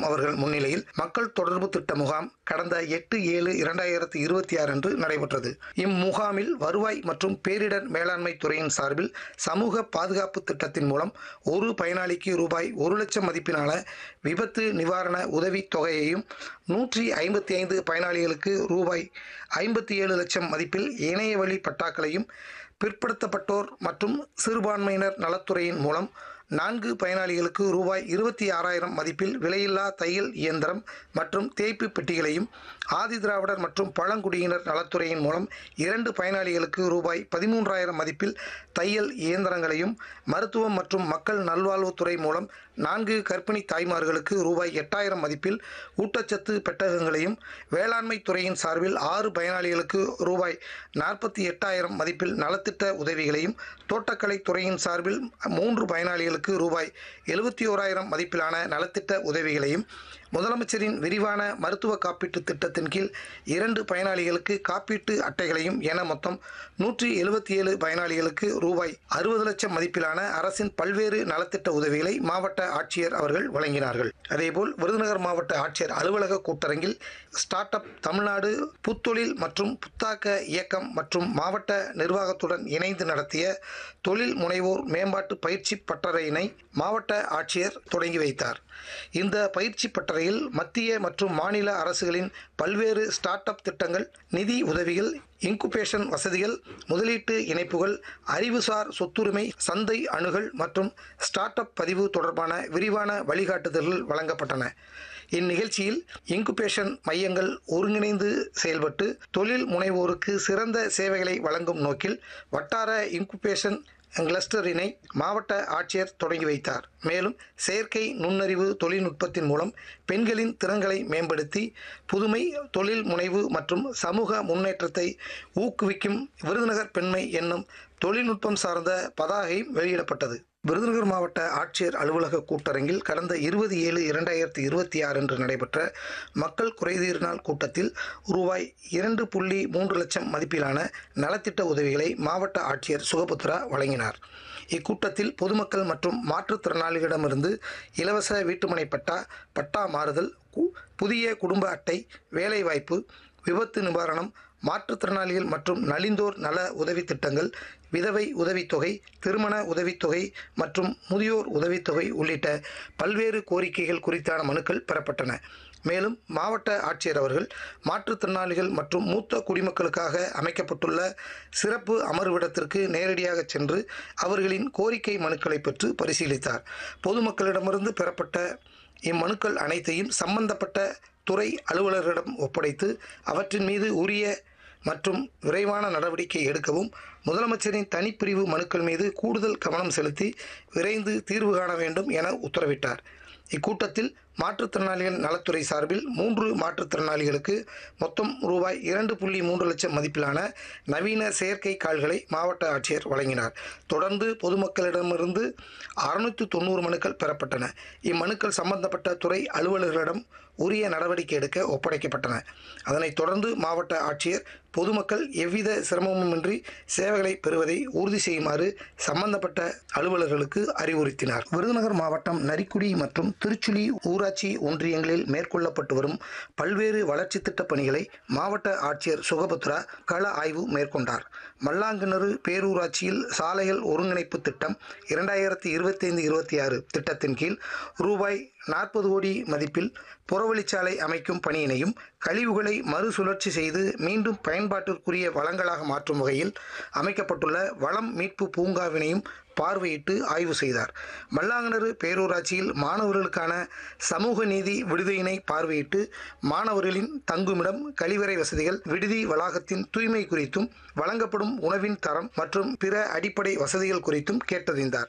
அவர்கள் முன்னிலையில் மக்கள் தொடர்பு திட்ட முகாம் கடந்த எட்டு ஏழு இரண்டாயிரத்தி இருபத்தி ஆறு அன்று நடைபெற்றது இம்முகாமில் வருவாய் மற்றும் பேரிடர் மேலாண்மை துறையின் சார்பில் சமூக பாதுகாப்பு திட்டத்தின் மூலம் ஒரு பயனாளிக்கு ரூபாய் ஒரு லட்சம் மதிப்பிலான விபத்து நிவாரண உதவித் தொகையையும் நூற்றி ஐம்பத்தி ஐந்து பயனாளிகளுக்கு ரூபாய் ஐம்பத்தி ஏழு லட்சம் மதிப்பில் இணைய வழி பட்டாக்களையும் பிற்படுத்தப்பட்டோர் மற்றும் சிறுபான்மையினர் நலத்துறையின் மூலம் நான்கு பயனாளிகளுக்கு ரூபாய் இருபத்தி ஆறாயிரம் மதிப்பில் விலையில்லா தையல் இயந்திரம் மற்றும் தேய்ப்பு பெட்டிகளையும் ஆதி திராவிடர் மற்றும் பழங்குடியினர் நலத்துறையின் மூலம் இரண்டு பயனாளிகளுக்கு ரூபாய் பதிமூன்றாயிரம் மதிப்பில் தையல் இயந்திரங்களையும் மருத்துவம் மற்றும் மக்கள் நல்வாழ்வுத்துறை மூலம் நான்கு கர்ப்பிணி தாய்மார்களுக்கு ரூபாய் எட்டாயிரம் மதிப்பில் ஊட்டச்சத்து பெட்டகங்களையும் வேளாண்மை துறையின் சார்பில் ஆறு பயனாளிகளுக்கு ரூபாய் நாற்பத்தி எட்டாயிரம் மதிப்பில் நலத்திட்ட உதவிகளையும் தோட்டக்கலை துறையின் சார்பில் மூன்று பயனாளிகளுக்கு ரூபாய் எழுபத்தி ஓராயிரம் மதிப்பிலான நலத்திட்ட உதவிகளையும் முதலமைச்சரின் விரிவான மருத்துவ காப்பீட்டு திட்டத்தின் கீழ் இரண்டு பயனாளிகளுக்கு காப்பீட்டு அட்டைகளையும் என மொத்தம் நூற்றி எழுபத்தி ஏழு பயனாளிகளுக்கு ரூபாய் அறுபது லட்சம் மதிப்பிலான அரசின் பல்வேறு நலத்திட்ட உதவிகளை மாவட்ட ஆட்சியர் அவர்கள் வழங்கினார்கள் அதேபோல் விருதுநகர் மாவட்ட ஆட்சியர் அலுவலக கூட்டரங்கில் ஸ்டார்ட் அப் தமிழ்நாடு புத்தொழில் மற்றும் புத்தாக்க இயக்கம் மற்றும் மாவட்ட நிர்வாகத்துடன் இணைந்து நடத்திய தொழில் முனைவோர் மேம்பாட்டு பயிற்சி பட்டறையினை மாவட்ட ஆட்சியர் தொடங்கி வைத்தார் இந்த பயிற்சி பட்டறையில் மத்திய மற்றும் மாநில அரசுகளின் பல்வேறு ஸ்டார்ட் அப் திட்டங்கள் நிதி உதவிகள் இன்குபேஷன் வசதிகள் முதலீட்டு இணைப்புகள் அறிவுசார் சொத்துரிமை சந்தை அணுகல் மற்றும் ஸ்டார்ட் அப் பதிவு தொடர்பான விரிவான வழிகாட்டுதல்கள் வழங்கப்பட்டன இந்நிகழ்ச்சியில் இன்குபேஷன் மையங்கள் ஒருங்கிணைந்து செயல்பட்டு தொழில் முனைவோருக்கு சிறந்த சேவைகளை வழங்கும் நோக்கில் வட்டார இன்குபேஷன் கிளஸ்டரினை மாவட்ட ஆட்சியர் தொடங்கி வைத்தார் மேலும் செயற்கை நுண்ணறிவு தொழில்நுட்பத்தின் மூலம் பெண்களின் திறன்களை மேம்படுத்தி புதுமை தொழில் முனைவு மற்றும் சமூக முன்னேற்றத்தை ஊக்குவிக்கும் விருதுநகர் பெண்மை என்னும் தொழில்நுட்பம் சார்ந்த பதாகை வெளியிடப்பட்டது விருதுநகர் மாவட்ட ஆட்சியர் அலுவலக கூட்டரங்கில் கடந்த இருபது ஏழு இரண்டாயிரத்தி இருபத்தி ஆறு அன்று நடைபெற்ற மக்கள் குறைதீர் நாள் கூட்டத்தில் ரூபாய் இரண்டு புள்ளி மூன்று லட்சம் மதிப்பிலான நலத்திட்ட உதவிகளை மாவட்ட ஆட்சியர் சுகபுத்ரா வழங்கினார் இக்கூட்டத்தில் பொதுமக்கள் மற்றும் மாற்றுத்திறனாளிகளிடமிருந்து இலவச வீட்டுமனை பட்டா பட்டா மாறுதல் கு- புதிய குடும்ப அட்டை வேலைவாய்ப்பு விபத்து நிவாரணம் மாற்றுத்திறனாளிகள் மற்றும் நலிந்தோர் நல உதவி திட்டங்கள் விதவை உதவித்தொகை திருமண உதவித்தொகை மற்றும் முதியோர் உதவித்தொகை உள்ளிட்ட பல்வேறு கோரிக்கைகள் குறித்தான மனுக்கள் பெறப்பட்டன மேலும் மாவட்ட ஆட்சியர் அவர்கள் மாற்றுத்திறனாளிகள் மற்றும் மூத்த குடிமக்களுக்காக அமைக்கப்பட்டுள்ள சிறப்பு அமர்விடத்திற்கு நேரடியாக சென்று அவர்களின் கோரிக்கை மனுக்களை பெற்று பரிசீலித்தார் பொதுமக்களிடமிருந்து பெறப்பட்ட இம்மனுக்கள் அனைத்தையும் சம்பந்தப்பட்ட துறை அலுவலர்களிடம் ஒப்படைத்து அவற்றின் மீது உரிய மற்றும் விரைவான நடவடிக்கை எடுக்கவும் முதலமைச்சரின் தனிப்பிரிவு மனுக்கள் மீது கூடுதல் கவனம் செலுத்தி விரைந்து தீர்வு காண வேண்டும் என உத்தரவிட்டார் இக்கூட்டத்தில் மாற்றுத்திறனாளிகள் நலத்துறை சார்பில் மூன்று மாற்றுத்திறனாளிகளுக்கு மொத்தம் ரூபாய் இரண்டு புள்ளி மூன்று லட்சம் மதிப்பிலான நவீன செயற்கை கால்களை மாவட்ட ஆட்சியர் வழங்கினார் தொடர்ந்து பொதுமக்களிடமிருந்து அறுநூற்று தொண்ணூறு மனுக்கள் பெறப்பட்டன இம்மனுக்கள் சம்பந்தப்பட்ட துறை அலுவலர்களிடம் உரிய நடவடிக்கை எடுக்க ஒப்படைக்கப்பட்டன அதனைத் தொடர்ந்து மாவட்ட ஆட்சியர் பொதுமக்கள் எவ்வித சிரமமுமின்றி சேவைகளை பெறுவதை உறுதி செய்யுமாறு சம்பந்தப்பட்ட அலுவலர்களுக்கு அறிவுறுத்தினார் விருதுநகர் மாவட்டம் நரிக்குடி மற்றும் திருச்சுழி ஊராட்சி ஒன்றியங்களில் மேற்கொள்ளப்பட்டு வரும் பல்வேறு வளர்ச்சி திட்டப் பணிகளை மாவட்ட ஆட்சியர் சுகபத்ரா கள ஆய்வு மேற்கொண்டார் மல்லாங்கிணறு பேரூராட்சியில் சாலைகள் ஒருங்கிணைப்பு திட்டம் இரண்டாயிரத்தி இருபத்தைந்து இருபத்தி ஆறு திட்டத்தின் கீழ் ரூபாய் நாற்பது கோடி மதிப்பில் புறவழிச்சாலை அமைக்கும் பணியினையும் கழிவுகளை மறுசுழற்சி செய்து மீண்டும் பயன்பாட்டிற்குரிய வளங்களாக மாற்றும் வகையில் அமைக்கப்பட்டுள்ள வளம் மீட்பு பூங்காவினையும் பார்வையிட்டு ஆய்வு செய்தார் மல்லாங்கணறு பேரூராட்சியில் மாணவர்களுக்கான சமூக நீதி விடுதியினை பார்வையிட்டு மாணவர்களின் தங்குமிடம் கழிவறை வசதிகள் விடுதி வளாகத்தின் தூய்மை குறித்தும் வழங்கப்படும் உணவின் தரம் மற்றும் பிற அடிப்படை வசதிகள் குறித்தும் கேட்டறிந்தார்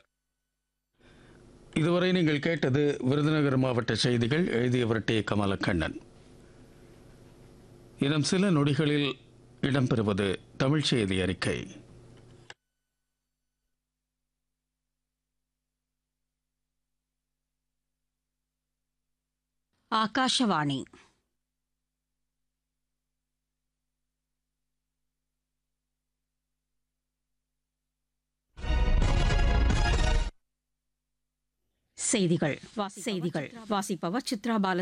இதுவரை நீங்கள் கேட்டது விருதுநகர் மாவட்ட செய்திகள் எழுதியவர் டி கமலக்கண்ணன் இன்னும் சில நொடிகளில் இடம்பெறுவது தமிழ் செய்தி அறிக்கை ಆಕಾಶವಾಣಿ செய்திகள் செய்திகள் வாசிப்பவர் சித்ரா பால